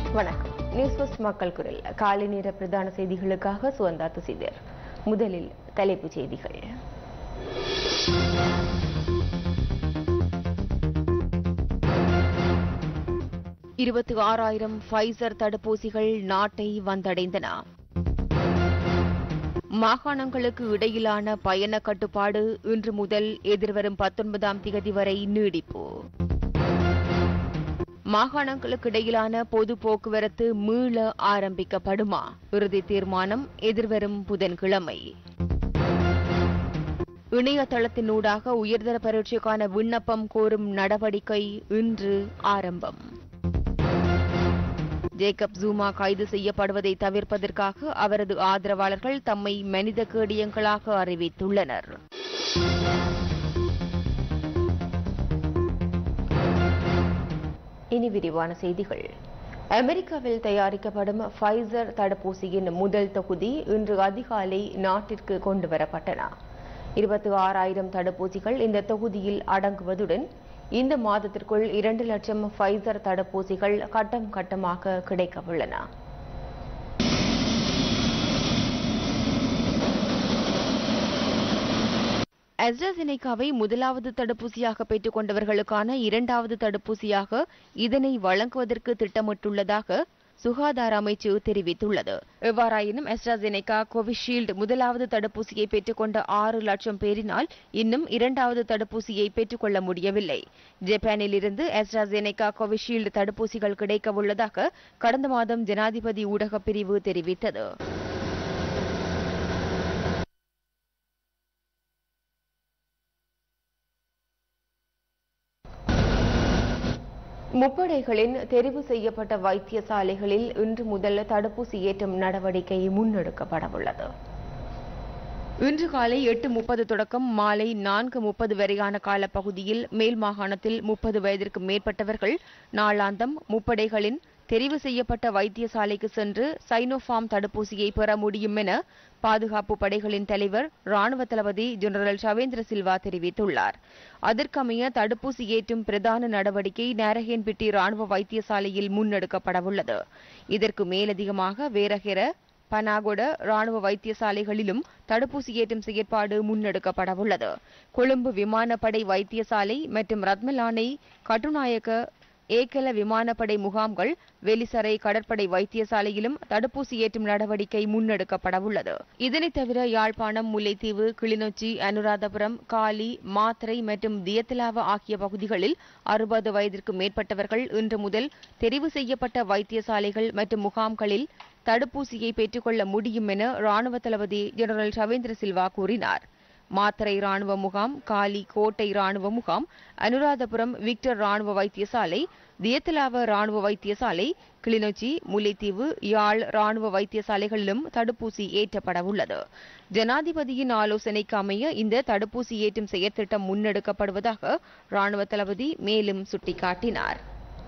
வணக்கம் news first மக்கள் குரல் காலை நேர பிரதான செய்திகளுக்காக சுவந்தா துசிதர் முதலில் தலைப்புச் செய்திகள் இருபத்தி ஆறாயிரம் ஃபைசர் தடுப்பூசிகள் நாட்டை வந்தடைந்தன மாகாணங்களுக்கு இடையிலான பயண கட்டுப்பாடு இன்று முதல் எதிர்வரும் பத்தொன்பதாம் திகதி வரை நீடிப்பு மாகாணங்களுக்கு இடையிலான பொது போக்குவரத்து மீள ஆரம்பிக்கப்படுமா இறுதி தீர்மானம் எதிர்வரும் புதன்கிழமை இணையதளத்தினூடாக உயர்தர பரீட்சைக்கான விண்ணப்பம் கோரும் நடவடிக்கை இன்று ஆரம்பம் ஜேக்கப் ஜூமா கைது செய்யப்படுவதை தவிர்ப்பதற்காக அவரது ஆதரவாளர்கள் தம்மை மனித கேடியங்களாக அறிவித்துள்ளனர் இனி விரிவான செய்திகள் அமெரிக்காவில் தயாரிக்கப்படும் ஃபைசர் தடுப்பூசியின் முதல் தொகுதி இன்று அதிகாலை நாட்டிற்கு கொண்டுவரப்பட்டன இருபத்தி ஆறாயிரம் தடுப்பூசிகள் இந்த தொகுதியில் அடங்குவதுடன் இந்த மாதத்திற்குள் இரண்டு லட்சம் ஃபைசர் தடுப்பூசிகள் கட்டம் கட்டமாக கிடைக்கவுள்ளன அஸ்ட்ராசெனேகாவை முதலாவது தடுப்பூசியாக பெற்றுக் கொண்டவர்களுக்கான இரண்டாவது தடுப்பூசியாக இதனை வழங்குவதற்கு திட்டமிட்டுள்ளதாக சுகாதார அமைச்சு தெரிவித்துள்ளது எவ்வாறாயினும் அஸ்ட்ராசெனேகா கோவிஷீல்டு முதலாவது தடுப்பூசியை பெற்றுக்கொண்ட ஆறு லட்சம் பேரினால் இன்னும் இரண்டாவது தடுப்பூசியை பெற்றுக்கொள்ள முடியவில்லை ஜப்பானில் இருந்து அஸ்ட்ராசெனேகா கோவிஷீல்டு தடுப்பூசிகள் கிடைக்க உள்ளதாக கடந்த மாதம் ஜனாதிபதி ஊடகப் பிரிவு தெரிவித்தது முப்படைகளின் தெரிவு செய்யப்பட்ட வைத்தியசாலைகளில் இன்று முதல் தடுப்பூசி ஏற்றும் நடவடிக்கை முன்னெடுக்கப்படவுள்ளது இன்று காலை எட்டு முப்பது தொடக்கம் மாலை நான்கு முப்பது வரையான காலப்பகுதியில் மேல் மாகாணத்தில் முப்பது வயதிற்கு மேற்பட்டவர்கள் நாளாந்தம் முப்படைகளின் தெரிவு செய்யப்பட்ட வைத்தியசாலைக்கு சென்று சைனோஃபார்ம் தடுப்பூசியை பெற முடியும் என பாதுகாப்பு படைகளின் தலைவர் ராணுவ தளபதி ஜெனரல் ஷவேந்திர சில்வா தெரிவித்துள்ளார் அதற்கமைய தடுப்பூசி ஏற்றும் பிரதான நடவடிக்கை நாரகேன்பிட்டி ராணுவ வைத்தியசாலையில் முன்னெடுக்கப்படவுள்ளது இதற்கு மேலதிகமாக வேரகெர பனாகொட ராணுவ வைத்தியசாலைகளிலும் தடுப்பூசி ஏற்றும் செயற்பாடு முன்னெடுக்கப்படவுள்ளது கொழும்பு விமானப்படை வைத்தியசாலை மற்றும் ரத்மலானை கட்டுநாயக்க ஏக்கல விமானப்படை முகாம்கள் வெலிசரை கடற்படை வைத்தியசாலையிலும் தடுப்பூசி ஏற்றும் நடவடிக்கை முன்னெடுக்கப்படவுள்ளது இதனைத் தவிர யாழ்ப்பாணம் முல்லைத்தீவு கிளிநொச்சி அனுராதபுரம் காலி மாத்தரை மற்றும் தியத்திலாவ ஆகிய பகுதிகளில் அறுபது வயதிற்கு மேற்பட்டவர்கள் இன்று முதல் தெரிவு செய்யப்பட்ட வைத்தியசாலைகள் மற்றும் முகாம்களில் தடுப்பூசியை பெற்றுக்கொள்ள முடியும் என ராணுவ தளபதி ஜெனரல் ஷவேந்திர சில்வா கூறினார் மாத்தரை ராணுவ முகாம் காலி கோட்டை ராணுவ முகாம் அனுராதபுரம் விக்டர் ராணுவ வைத்தியசாலை தியத்தலாவ ராணுவ வைத்தியசாலை கிளிநொச்சி முல்லைத்தீவு யாழ் ராணுவ வைத்தியசாலைகளிலும் தடுப்பூசி ஏற்றப்படவுள்ளது ஜனாதிபதியின் ஆலோசனைக்கு அமைய இந்த தடுப்பூசி ஏற்றும் செயற்திட்டம் முன்னெடுக்கப்படுவதாக ராணுவ தளபதி மேலும் சுட்டிக்காட்டினார்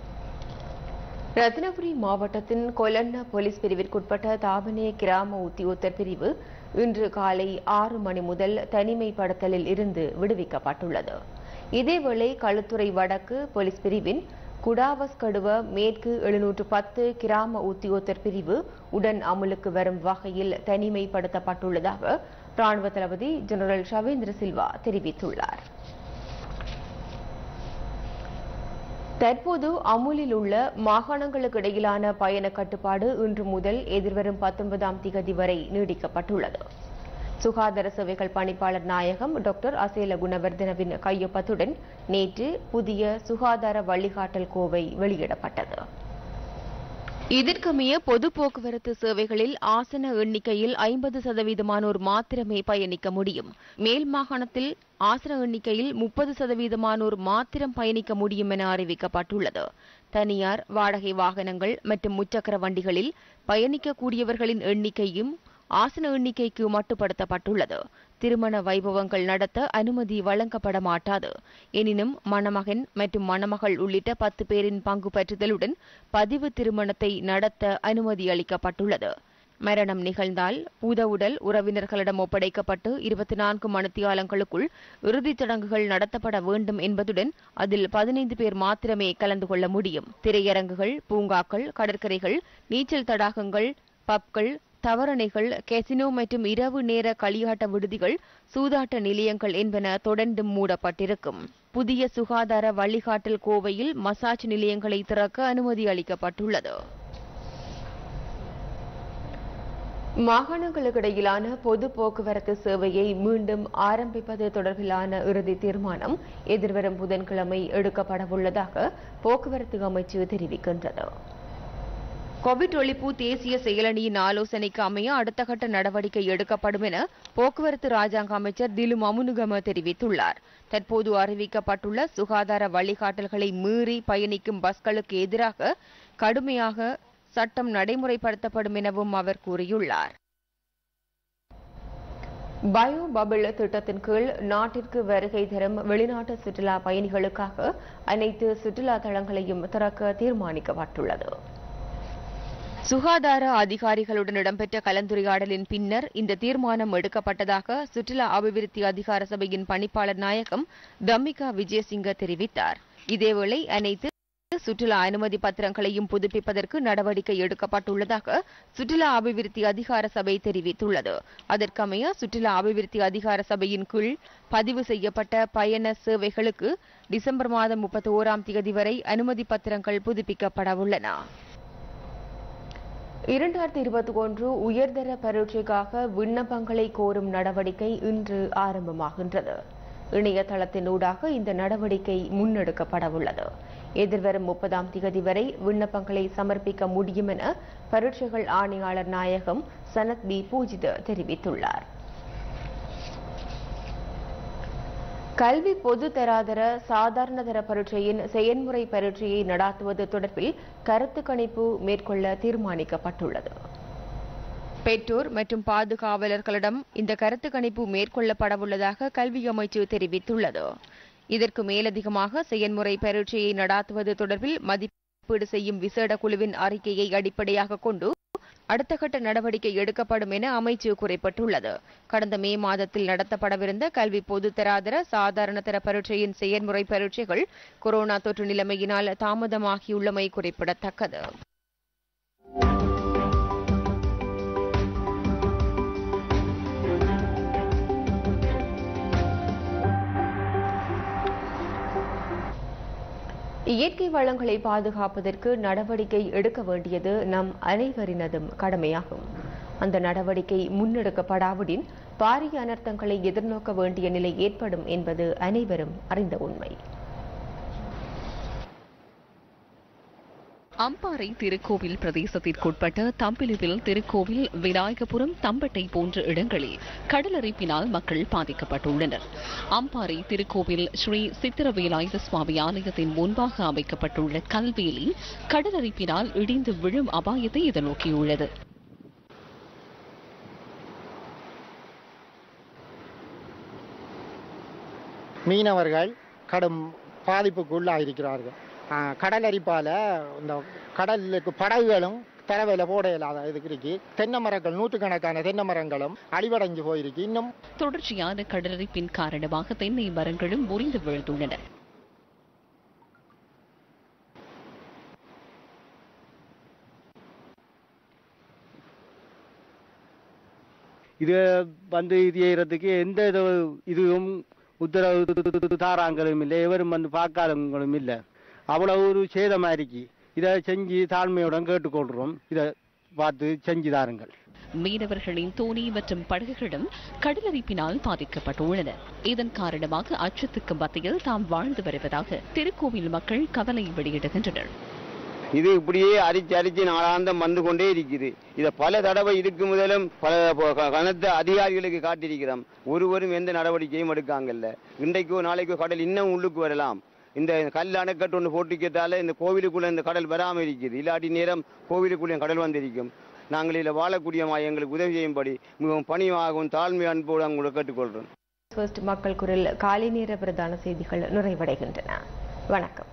ரத்னபுரி மாவட்டத்தின் கொலன்ன போலீஸ் பிரிவிற்குட்பட்ட தாபனே கிராம உத்தியோகத்தர் பிரிவு இன்று காலை ஆறு மணி முதல் தனிமைப்படுத்தலில் இருந்து விடுவிக்கப்பட்டுள்ளது இதேவேளை களுத்துறை வடக்கு போலீஸ் பிரிவின் குடாவஸ்கடுவ மேற்கு எழுநூற்று பத்து கிராம உத்தியோகத்தர் பிரிவு உடன் அமுலுக்கு வரும் வகையில் தனிமைப்படுத்தப்பட்டுள்ளதாக ராணுவ தளபதி ஜெனரல் ஷவேந்திர சில்வா தெரிவித்துள்ளார் தற்போது அமுலில் உள்ள மாகாணங்களுக்கு இடையிலான பயண கட்டுப்பாடு இன்று முதல் எதிர்வரும் பத்தொன்பதாம் திகதி வரை நீடிக்கப்பட்டுள்ளது சுகாதார சேவைகள் பணிப்பாளர் நாயகம் டாக்டர் அசேல குணவர்தனவின் கையொப்பத்துடன் நேற்று புதிய சுகாதார வழிகாட்டல் கோவை வெளியிடப்பட்டது இதற்கமைய பொது போக்குவரத்து சேவைகளில் ஆசன எண்ணிக்கையில் ஐம்பது சதவீதமானோர் மாத்திரமே பயணிக்க முடியும் மேல் மாகாணத்தில் ஆசன எண்ணிக்கையில் முப்பது சதவீதமானோர் மாத்திரம் பயணிக்க முடியும் என அறிவிக்கப்பட்டுள்ளது தனியார் வாடகை வாகனங்கள் மற்றும் முச்சக்கர வண்டிகளில் பயணிக்கக்கூடியவர்களின் எண்ணிக்கையும் ஆசன எண்ணிக்கைக்கு மட்டுப்படுத்தப்பட்டுள்ளது திருமண வைபவங்கள் நடத்த அனுமதி வழங்கப்பட மாட்டாது எனினும் மணமகன் மற்றும் மணமகள் உள்ளிட்ட பத்து பேரின் பங்கு பற்றுதலுடன் பதிவு திருமணத்தை நடத்த அனுமதி அளிக்கப்பட்டுள்ளது மரணம் நிகழ்ந்தால் பூதவுடல் உறவினர்களிடம் ஒப்படைக்கப்பட்டு இருபத்தி நான்கு மணித்தியாலங்களுக்குள் இறுதிச் சடங்குகள் நடத்தப்பட வேண்டும் என்பதுடன் அதில் பதினைந்து பேர் மாத்திரமே கலந்து கொள்ள முடியும் திரையரங்குகள் பூங்காக்கள் கடற்கரைகள் நீச்சல் தடாகங்கள் பப்கள் தவறணைகள் கெசினோ மற்றும் இரவு நேர களியாட்ட விடுதிகள் சூதாட்ட நிலையங்கள் என்பன தொடர்ந்து மூடப்பட்டிருக்கும் புதிய சுகாதார வழிகாட்டல் கோவையில் மசாஜ் நிலையங்களை திறக்க அனுமதி அளிக்கப்பட்டுள்ளது மாகாணங்களுக்கு இடையிலான பொது போக்குவரத்து சேவையை மீண்டும் ஆரம்பிப்பது தொடர்பிலான இறுதி தீர்மானம் எதிர்வரும் புதன்கிழமை எடுக்கப்படவுள்ளதாக போக்குவரத்து அமைச்சு தெரிவிக்கின்றது கோவிட் ஒழிப்பு தேசிய செயலணியின் ஆலோசனைக்கு அமைய அடுத்த கட்ட நடவடிக்கை எடுக்கப்படும் என போக்குவரத்து ராஜாங்க அமைச்சர் திலு மமுனுகம தெரிவித்துள்ளார் தற்போது அறிவிக்கப்பட்டுள்ள சுகாதார வழிகாட்டல்களை மீறி பயணிக்கும் பஸ்களுக்கு எதிராக கடுமையாக சட்டம் நடைமுறைப்படுத்தப்படும் எனவும் அவர் கூறியுள்ளார் பயோ பபிள் திட்டத்தின் கீழ் நாட்டிற்கு வருகை தரும் வெளிநாட்டு சுற்றுலா பயணிகளுக்காக அனைத்து சுற்றுலா தளங்களையும் திறக்க தீர்மானிக்கப்பட்டுள்ளது சுகாதார அதிகாரிகளுடன் இடம்பெற்ற கலந்துரையாடலின் பின்னர் இந்த தீர்மானம் எடுக்கப்பட்டதாக சுற்றுலா அபிவிருத்தி அதிகார சபையின் பணிப்பாளர் நாயகம் தம்மிகா விஜயசிங்க தெரிவித்தார் இதேவேளை அனைத்து சுற்றுலா அனுமதி பத்திரங்களையும் புதுப்பிப்பதற்கு நடவடிக்கை எடுக்கப்பட்டுள்ளதாக சுற்றுலா அபிவிருத்தி அதிகார சபை தெரிவித்துள்ளது அதற்கமைய சுற்றுலா அபிவிருத்தி அதிகார சபையின் கீழ் பதிவு செய்யப்பட்ட பயண சேவைகளுக்கு டிசம்பர் மாதம் முப்பத்தி ஓராம் தேதி வரை அனுமதி பத்திரங்கள் புதுப்பிக்கப்பட உள்ளன இரண்டாயிரத்தி இருபத்தி ஒன்று உயர்தர பரீட்சைக்காக விண்ணப்பங்களை கோரும் நடவடிக்கை இன்று ஆரம்பமாகின்றது இணையதளத்தினூடாக இந்த நடவடிக்கை முன்னெடுக்கப்பட உள்ளது எதிர்வரும் முப்பதாம் திகதி வரை விண்ணப்பங்களை சமர்ப்பிக்க முடியும் என பரீட்சைகள் ஆணையாளர் நாயகம் சனத் பி பூஜித தெரிவித்துள்ளார் கல்வி பொது தராதர சாதாரண தர பரீட்சையின் செயன்முறை பரீட்சையை நடாத்துவது தொடர்பில் கருத்து கணிப்பு மேற்கொள்ள தீர்மானிக்கப்பட்டுள்ளது பெற்றோர் மற்றும் பாதுகாவலர்களிடம் இந்த கருத்து கணிப்பு மேற்கொள்ளப்படவுள்ளதாக கல்வி அமைச்சு தெரிவித்துள்ளது இதற்கு மேலதிகமாக செயன்முறை பரீட்சையை நடாத்துவது தொடர்பில் மதிப்பீடு செய்யும் விசேட குழுவின் அறிக்கையை அடிப்படையாக கொண்டு அடுத்த கட்ட நடவடிக்கை எடுக்கப்படும் என அமைச்சு குறிப்பிட்டுள்ளது கடந்த மே மாதத்தில் நடத்தப்படவிருந்த கல்வி பொதுத்தராதர சாதாரண தர பரீட்சையின் செயன்முறை பரீட்சைகள் கொரோனா தொற்று நிலைமையினால் தாமதமாகியுள்ளமை குறிப்பிடத்தக்கது இயற்கை வளங்களை பாதுகாப்பதற்கு நடவடிக்கை எடுக்க வேண்டியது நம் அனைவரினதும் கடமையாகும் அந்த நடவடிக்கை முன்னெடுக்கப்படாவிடின் பாரிய அனர்த்தங்களை எதிர்நோக்க வேண்டிய நிலை ஏற்படும் என்பது அனைவரும் அறிந்த உண்மை அம்பாறை திருக்கோவில் பிரதேசத்திற்குட்பட்ட தம்பிலுவில் திருக்கோவில் விநாயகபுரம் தம்பட்டை போன்ற இடங்களில் கடலரிப்பினால் மக்கள் பாதிக்கப்பட்டுள்ளனர் அம்பாறை திருக்கோவில் ஸ்ரீ சித்திரவேலாயுத சுவாமி ஆலயத்தின் முன்பாக அமைக்கப்பட்டுள்ள கல்வேலி கடலரிப்பினால் இடிந்து விழும் அபாயத்தை எதிர்நோக்கியுள்ளது மீனவர்கள் கடும் பாதிப்புக்குள்ளாயிருக்கிறார்கள் ஆஹ் கடலரிப்பால இந்த கடலுக்கு படகுகளும் தரவையில் போட இல்லாத இதுக்கு இருக்கு தென்னை மரங்கள் நூற்றுக்கணக்கான தென்னை மரங்களும் அடிவடைஞ்சு போயிருக்கு இன்னும் தொடர்ச்சியான கடலரிப்பின் காரணமாக தென்னை மரங்களும் முறிந்து விழுந்துள்ளன இது வந்து இது செய்யறதுக்கு எந்த இது இதுவும் உத்தரவு தாராங்களும் இல்லை எவரும் வந்து பார்க்காதவங்களும் இல்லை அவ்வளவு ஒரு சேதமா இருக்கு இதை செஞ்சு தாழ்மையுடன் கேட்டுக்கொள்கிறோம் இதை பார்த்து செஞ்சு தாருங்கள் மீனவர்களின் தோணி மற்றும் படகுகளும் கடலரிப்பினால் பாதிக்கப்பட்டுள்ளன இதன் காரணமாக அச்சத்துக்கு மத்தியில் தாம் வாழ்ந்து வருவதாக திருக்கோவில் மக்கள் கவலை வெளியிடுகின்றனர் இது இப்படியே அரிச்சு அரிச்சு நாளாந்தம் வந்து கொண்டே இருக்குது இதை பல தடவை இதுக்கு முதலும் பல ப- க- கனத்த அதிகாரிகளுக்கு காட்டியிருக்கிறோம் ஒருவரும் எந்த நடவடிக்கையும் எடுக்காங்கல்ல இன்றைக்கோ நாளைக்கோ கடல் இன்னும் உள்ளுக்கு வரலாம் இந்த கல் அணைக்கட்டு ஒன்று போட்டிக்கத்தால இந்த கோவிலுக்குள்ள இந்த கடல் வராமல் இருக்குது இல்லாட்டி நேரம் கோவிலுக்குள்ளே கடல் வந்திருக்கும் நாங்கள் இதில் வாழக்கூடிய மா- எங்களுக்கு உதவி செய்யும்படி மிகவும் பணிவாகவும் தாழ்மை அன்போடு அவங்களை கேட்டுக்கொள்கிறோம் ஃபர்ஸ்ட் மக்கள் குரல் காலை நேர பிரதான செய்திகள் நிறைவடைகின்றன வணக்கம்